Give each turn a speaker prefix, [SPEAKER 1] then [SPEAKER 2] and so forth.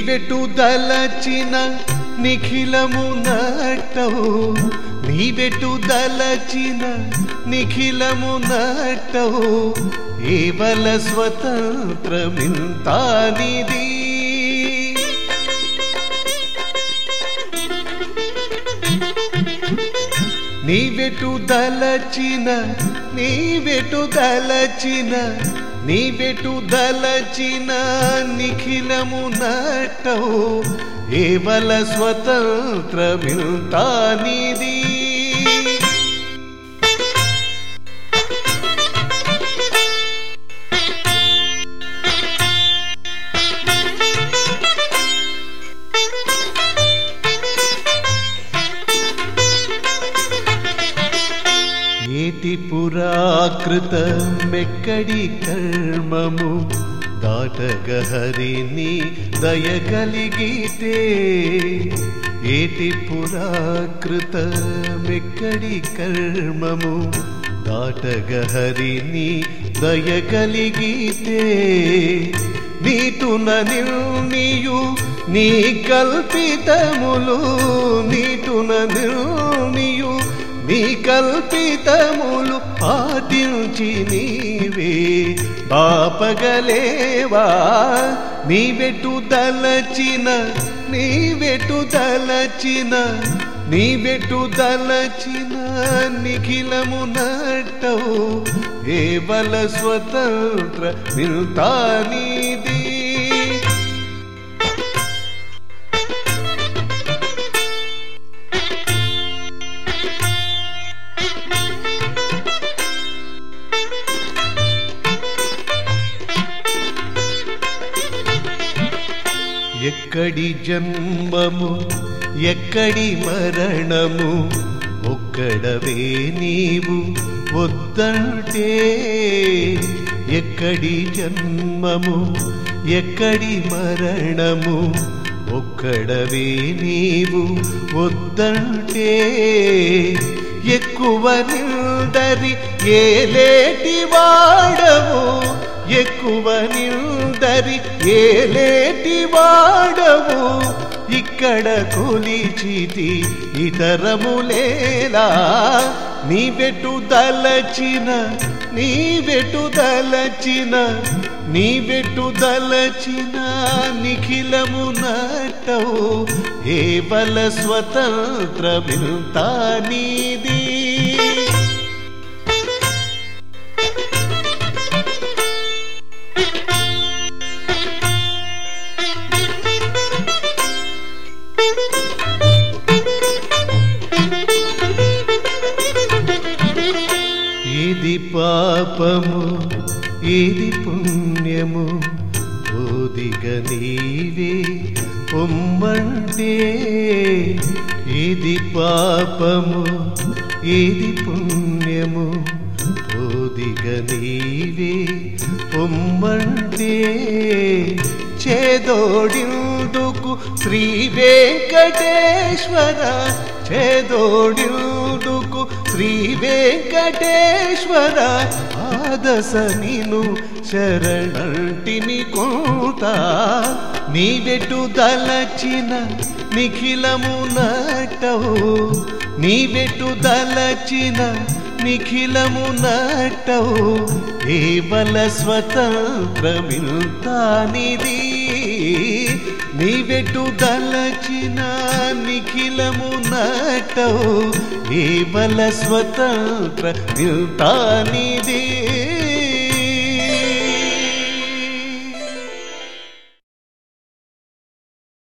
[SPEAKER 1] నీవెటు దలచిన నిఖిలము నట్టవు నీవెటు దలచిన నిఖిలము నట్టవు ఏవల స్వతంత్రమింతానిది నీవెటు దలచిన నీవెటు దలచిన నీవెటు దలచిన నిఖిలము నట్టవు ఏవల స్వతంత్రమింతానిది ఏటి పురాకృత మెక్కడి కర్మము దాటగ హరిని దయగలిగితే ఏటి పురాకృత మెక్కడి కర్మము దాటగ హరిని దయగలిగితే నీటున నిర్ణియు నీ కల్పితములు నీటున నిర్ణియు నీ కల్పితములు పాటించి నీవే బాపగలేవా నీవెటు దలచిన నీవెటు దలచిన నీవెటు దలచిన నిఖిలము నట్టవు ఏవల స్వతంత్ర మిల్తానిది ఎక్కడి జన్మము ఎక్కడి మరణము ఒక్కడవే నీవు వద్దంటే ఎక్కడి జన్మము ఎక్కడి మరణము ఒక్కడవే నీవు వద్దంటే ఎక్కువ నిందరి ఏలేటి వాడవు ఎక్కువ నిందరి ఏలేటి వాడవు ఇక్కడ కొలిచితి ఇతరములేలా నీ వెటు దలచిన నీ వెటు దలచిన నీ వెటు దలచిన నిఖిలము నట్టవు ఏ బల స్వతంత్ర నీది ఏది పాపము ఏది పుణ్యము ఓదిగ నీవే పొమ్మంటే ఏది పాపము ఏది పుణ్యము ఓదిగ నీవే పొమ్మంటే చేదోడిందుకు శ్రీ వెంకటేశ్వర చేదోడిందుకు శ్రీ వెంకటేశ్వర ఆదస నిను శరణంటిని కోట నీవెటు దలచిన నిఖిలము నటవు నీవెటు దలచిన నిఖిలము నటవు ఏవల స్వతంత్రమిల్తానిది నీవెటు దలచిన నిఖిలము నటవు ఏవల స్వతంత్ర మిల్తానిది